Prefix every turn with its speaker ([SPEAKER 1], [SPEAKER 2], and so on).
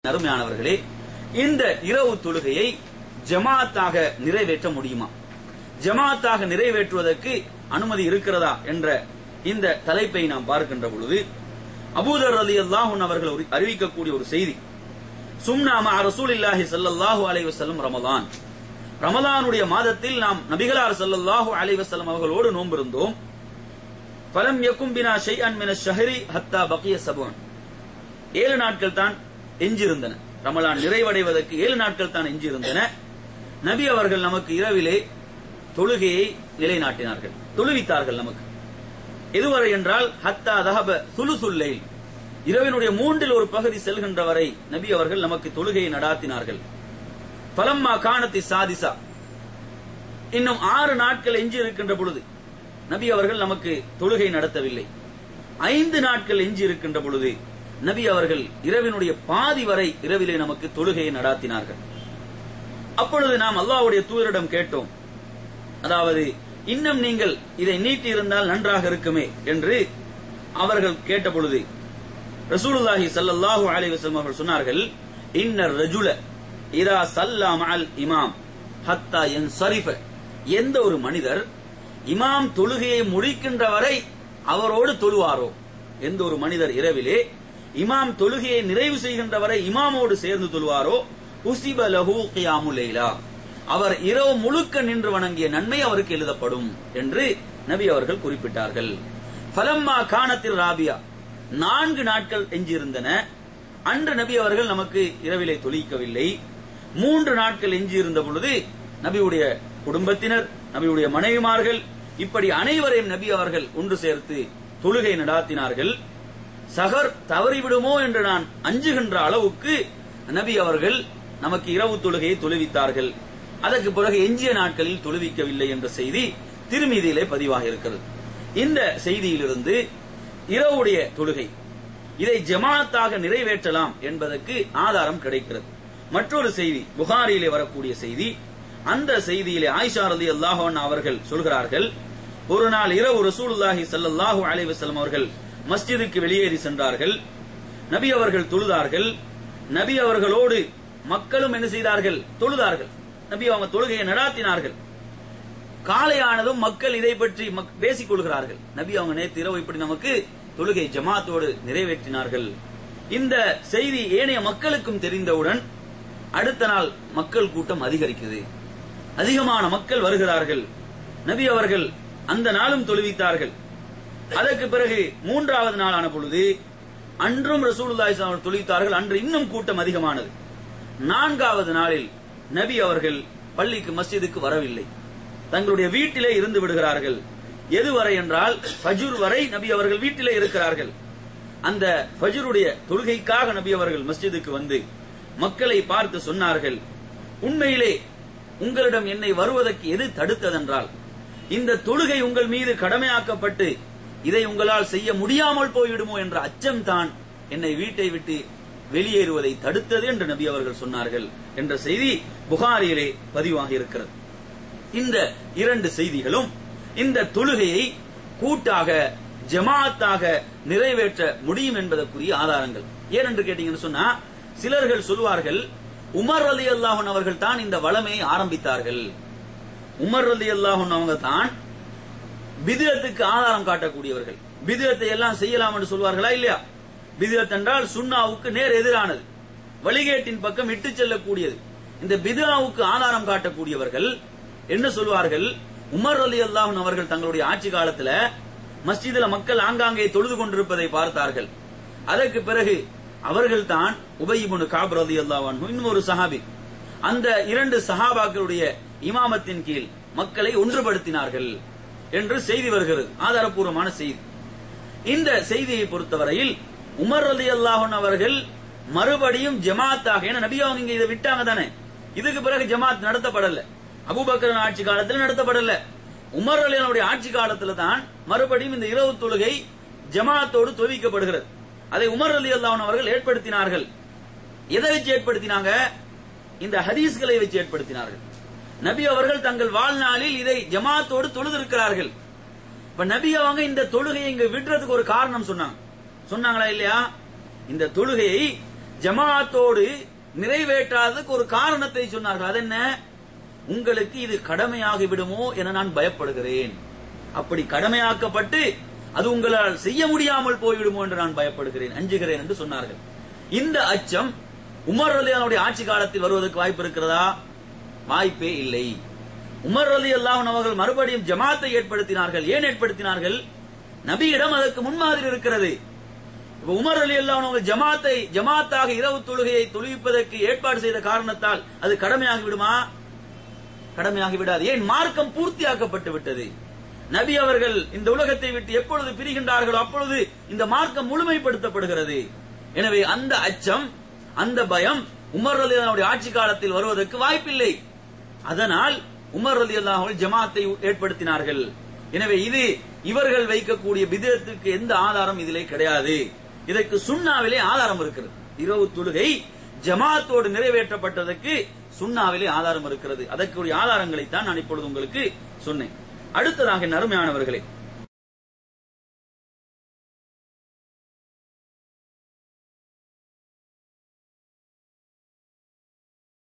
[SPEAKER 1] அருமையானவர்களே இந்த இரவு தொழுகையை ஜமாத்தாக நிறைவேற்ற முடியுமா ஜமாத்தாக நிறைவேற்றுவதற்கு அனுமதி இருக்கிறதா என்ற இந்த தலைப்பை நாம் பார்க்கின்ற பொழுது அபூதர் அலி அல்லாஹூன் அவர்கள் ஒரு- அறிவிக்கக்கூடிய ஒரு செய்தி சும்னாம ரசூலில்லாஹி ஸல்லல்லாஹு அலைஹி வஸல்லம் ரமலான் ரமலானுடைய மாதத்தில் நாம் நபிகளார் ஸல்லல்லாஹு அலைஹி வஸல்லம் அவர்களோடு நோம்பிருந்தோம் ஃபலம் யக்கும் பினா ஷைஅன் மின ஷஹரி ஹத்தா பக்கிய சபுன் ஏழு நாட்கள் தான் எஞ்சிருந்தன ரமலான் நிறைவடைவதற்கு ஏழு நாட்கள் தான் எஞ்சிருந்தன நபி அவர்கள் நமக்கு இரவிலே தொழுகையை நிலைநாட்டினார்கள் தொழுவித்தார்கள் நமக்கு எதுவரை என்றால் ஹத்தா தஹப சுலுசுல்லைல் இரவினுடைய மூன்றில் ஒரு பகுதி செல்கின்ற வரை நபி அவர்கள் நமக்கு தொழுகையை நடாத்தினார்கள் பலம்மா காணத்தி சாதிசா இன்னும் ஆறு நாட்கள் எஞ்சி இருக்கின்ற பொழுது நபி அவர்கள் நமக்கு தொழுகை நடத்தவில்லை ஐந்து நாட்கள் எஞ்சி இருக்கின்ற பொழுது நபி அவர்கள் இரவினுடைய பாதி வரை இரவிலே நமக்கு தொழுகையை நடாத்தினார்கள் அப்பொழுது நாம் அல்லாஹ்வுடைய தூதரிடம் கேட்டோம் அதாவது இன்னும் நீங்கள் இதை நீட்டி இருந்தால் நன்றாக இருக்குமே என்று அவர்கள் கேட்ட பொழுது ரசூலுல்லாஹி ஸல்லல்லாஹு அலைஹி வஸல்லம் அவர்கள் சொன்னார்கள் இன்னர் ரஜுல இதா சல்லா மஅல் இமாம் ஹத்தா யன்சரிஃப எந்த ஒரு மனிதர் இமாம் தொழுகையை முடிக்கின்ற வரை அவரோடு தொழுவாரோ எந்த ஒரு மனிதர் இரவிலே இமாம் தொழுகையை நிறைவு செய்கின்ற வரை இமாமோடு சேர்ந்து தொழுவாரோ உசிப லஹு கியாமுல் லைலா அவர் இரவு முழுக்க நின்று வணங்கிய நன்மை அவருக்கு எழுதப்படும் என்று நபி அவர்கள் குறிப்பிட்டார்கள் ஃபலம்மா காணத்தில் ராபியா நான்கு நாட்கள் எஞ்சியிருந்தன அன்று நபி அவர்கள் நமக்கு இரவிலே தொழிக்கவில்லை மூன்று நாட்கள் எஞ்சியிருந்த பொழுது நபியுடைய குடும்பத்தினர் நபியுடைய மனைவிமார்கள் இப்படி அனைவரையும் நபி அவர்கள் ஒன்று சேர்த்து தொழுகை நடாத்தினார்கள் சகர் தவறிவிடுமோ என்று நான் அஞ்சுகின்ற அளவுக்கு நபி அவர்கள் நமக்கு இரவு தொழுகையை தொழுவித்தார்கள் அதற்கு பிறகு எஞ்சிய நாட்களில் தொழுவிக்கவில்லை என்ற செய்தி திருமீதியிலே பதிவாக இருக்கிறது இந்த செய்தியிலிருந்து இரவுடைய தொழுகை இதை ஜமாத்தாக நிறைவேற்றலாம் என்பதற்கு ஆதாரம் கிடைக்கிறது மற்றொரு செய்தி புகாரியிலே வரக்கூடிய செய்தி அந்த செய்தியிலே ஆயிஷா ரலி அல்லாஹன் அவர்கள் சொல்கிறார்கள் ஒரு நாள் இரவு ரசூலுல்லாஹி ஸல்லல்லாஹு அலைஹி வஸல்லம் அவர்கள் மஸ்ஜிதுக்கு வெளியேறி சென்றார்கள் நபி அவர்கள் தொழுதார்கள் நபி அவர்களோடு மக்களும் என்ன செய்தார்கள் தொழுதார்கள் நபி அவங்க தொழுகையை நடாத்தினார்கள் காலையானதும் மக்கள் இதை பற்றி மக்- பேசிக் கொள்கிறார்கள் நபி அவங்க நேற்று இரவு இப்படி நமக்கு தொழுகை ஜமாத்தோடு நிறைவேற்றினார்கள் இந்த செய்தி ஏனைய மக்களுக்கும் தெரிந்தவுடன் அடுத்த நாள் மக்கள் கூட்டம் அதிகரிக்குது அதிகமான மக்கள் வருகிறார்கள் நபி அவர்கள் அந்த நாளும் தொழுவித்தார்கள் அதற்கு பிறகு மூன்றாவது நாளான பொழுது அன்றும் ரசூலுல்லாஹி ஸல்லல்லாஹு அலைஹி வஸல்லம் தொழுவித்தார்கள் அன்று இன்னும் கூட்டம் அதிகமானது நான்காவது நாளில் நபி அவர்கள் பள்ளிக்கு மஸ்ஜிதுக்கு வரவில்லை தங்களுடைய வீட்டிலே இருந்து விடுகிறார்கள் எதுவரை என்றால் ஃபஜ்ர் வரை நபி அவர்கள் வீட்டிலே இருக்கிறார்கள் அந்த ஃபஜ்ருடைய தொழுகைக்காக நபி அவர்கள் மஸ்ஜிதுக்கு வந்து மக்களை பார்த்து சொன்னார்கள் உண்மையிலே உங்களிடம் என்னை வருவதற்கு எது தடுத்ததென்றால் இந்த தொழுகை உங்கள் மீது கடமையாக்கப்பட்டு இதை உங்களால் செய்ய முடியாமல் போய்விடுமோ என்ற அச்சம்தான் என்னை வீட்டை விட்டு வெளியேறுவதை தடுத்தது என்று நபி அவர்கள் சொன்னார்கள் என்ற செய்தி புகாரியிலே பதிவாகி இருக்கிறது இந்த இரண்டு செய்திகளும் இந்த தொழுகையை கூட்டாக ஜமாத்தாக நிறைவேற்ற முடியும் என்பதற்குரிய ஆதாரங்கள் ஏனென்று கேட்டீங்கன்னு சொன்னா சிலர்கள் சொல்வார்கள் உமர் அலி அல்லாஹன் அவர்கள் தான் இந்த வளமையை ஆரம்பித்தார்கள் உமர் அலி அல்லாஹன் அவங்க தான் பிதுரத்துக்கு ஆதாரம் காட்டக்கூடியவர்கள் பிதுரத்தை எல்லாம் செய்யலாம் என்று சொல்வார்களா இல்லையா பிதுரத் என்றால் சுன்னாவுக்கு நேர் எதிரானது வழிகேட்டின் பக்கம் இட்டு செல்லக்கூடியது இந்த பிதுராவுக்கு ஆதாரம் காட்டக்கூடியவர்கள் என்ன சொல்வார்கள் உமர் அலி அல்லாஹன் அவர்கள் தங்களுடைய ஆட்சி காலத்துல மஸ்ஜிதுல மக்கள் ஆங்காங்கே தொழுது கொண்டிருப்பதை பார்த்தார்கள் அதற்கு பிறகு அவர்கள் தான் உபயிபுனு காபர் அலி அல்லாஹன் இன்னும் ஒரு சஹாபி அந்த இரண்டு சஹாபாக்களுடைய இமாமத்தின் கீழ் மக்களை ஒன்றுபடுத்தினார்கள் என்று செய்தி வருகிறது ஆதாரப்பூர்வமான செய்தி இந்த செய்தியை பொறுத்தவரையில் உமர் அலி அல்லாஹன் அவர்கள் மறுபடியும் ஜமாத்தாக ஏன்னா நபி அவங்க இங்க இதை விட்டாங்க தானே இதுக்கு பிறகு ஜமாத் நடத்தப்படல அபூபக்கர் ஆட்சி காலத்தில் நடத்தப்படல உமர் அலியனுடைய ஆட்சி காலத்துல தான் மறுபடியும் இந்த இரவு தொழுகை ஜமாத்தோடு தொவிக்கப்படுகிறது அதை உமர் அலி அல்லாஹன் அவர்கள் ஏற்படுத்தினார்கள் எதை வச்சு ஏற்படுத்தினாங்க இந்த ஹதீஸ்களை வச்சு ஏற்படுத்தினார்கள் நபி அவர்கள் தங்கள் வாழ்நாளில் இதை ஜமாத்தோடு தொழுதிருக்கிறார்கள் இப்ப நபி அவங்க இந்த தொழுகையை இங்க விடுறதுக்கு ஒரு காரணம் சொன்னாங்க சொன்னாங்களா இல்லையா இந்த தொழுகையை ஜமாத்தோடு நிறைவேற்றாததுக்கு ஒரு காரணத்தை சொன்னார்கள் அது என்ன உங்களுக்கு இது கடமையாகி விடுமோ என நான் பயப்படுகிறேன் அப்படி கடமையாக்கப்பட்டு அது உங்களால் செய்ய முடியாமல் போய்விடுமோ என்று நான் பயப்படுகிறேன் அஞ்சுகிறேன் என்று சொன்னார்கள் இந்த அச்சம் உமர் ரலியானுடைய ஆட்சி காலத்தில் வருவதற்கு வாய்ப்பு இருக்கிறதா வாய்ப்பே இல்லை உமர் ரலி அல்லாஹன் அவர்கள் மறுபடியும் ஜமாத்தை ஏற்படுத்தினார்கள் ஏன் ஏற்படுத்தினார்கள் நபியிடம் அதற்கு முன்மாதிரி இருக்கிறது இப்ப உமர் அலி அல்லாஹ் அவங்க ஜமாத்தை ஜமாத்தாக இரவு தொழுகையை தொழுவிப்பதற்கு ஏற்பாடு செய்த காரணத்தால் அது கடமையாகி விடுமா கடமையாகி விடாது ஏன் மார்க்கம் பூர்த்தியாக்கப்பட்டு விட்டது நபி அவர்கள் இந்த உலகத்தை விட்டு எப்பொழுது பிரிகின்றார்களோ அப்பொழுது இந்த மார்க்கம் முழுமைப்படுத்தப்படுகிறது எனவே அந்த அச்சம் அந்த பயம் உமர் அலி அல்லாஹ்வுடைய ஆட்சி காலத்தில் வருவதற்கு வாய்ப்பில்லை அதனால் உமர் அலி அல்லாஹ் ஜமாத்தை ஏற்படுத்தினார்கள் எனவே இது இவர்கள் வைக்கக்கூடிய பிதத்துக்கு எந்த ஆதாரம் இதிலே கிடையாது இதற்கு சுண்ணாவிலே ஆதாரம் இருக்கிறது இரவு தொழுகை ஜமாத்தோடு நிறைவேற்றப்பட்டதற்கு சுண்ணாவிலே ஆதாரம் இருக்கிறது அதற்குரிய ஆதாரங்களை தான் நான் இப்பொழுது உங்களுக்கு சொன்னேன் அடுத்ததாக என் அருமையானவர்களே